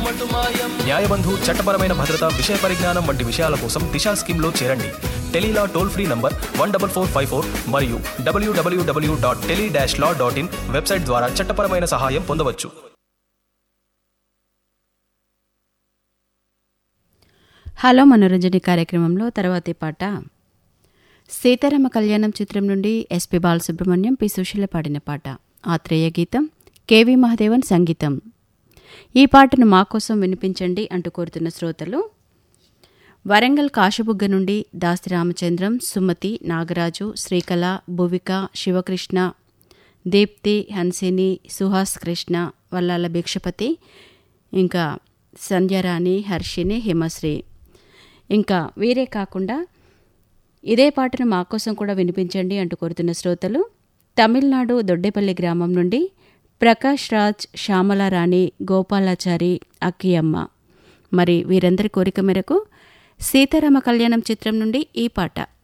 న్యాయబంధు చట్టపరమైన భద్రత విషయ పరిజ్ఞానం వంటి విషయాల కోసం దిశా స్కీమ్లో చేరండి tele law toll free number one double four five four మరియు డబ్ల్యూడబ్ల్యూడబ్ల్యూ dot tele dash law dot in website ద్వారా చట్టపరమైన సహాయం పొందవచ్చు హలో మనోరంజని కార్యక్రమంలో తర్వాతి పాట సీతారామ కళ్యాణం చిత్రం నుండి ఎస్పి బాలసుబ్రహ్మణ్యం పి సుశీల పాడిన పాట ఆత్రేయ గీతం కెవి మహదేవన్ సంగీతం ఈ పాటను మా కోసం వినిపించండి అంటూ కోరుతున్న శ్రోతలు వరంగల్ కాశబుగ్గ నుండి దాసి రామచంద్రం సుమతి నాగరాజు శ్రీకళ భువిక శివకృష్ణ దీప్తి హన్సిని సుహాస్ కృష్ణ వల్లాల భిక్షపతి ఇంకా సంధ్యారాణి హర్షిని హిమశ్రీ ఇంకా వీరే కాకుండా ఇదే పాటను మా కోసం కూడా వినిపించండి అంటూ కోరుతున్న శ్రోతలు తమిళనాడు దొడ్డేపల్లి గ్రామం నుండి ప్రకాష్ రాజ్ శ్యామలారాణి గోపాలాచారి అక్కియమ్మ మరి వీరందరి కోరిక మేరకు సీతారామ కళ్యాణం చిత్రం నుండి ఈ పాట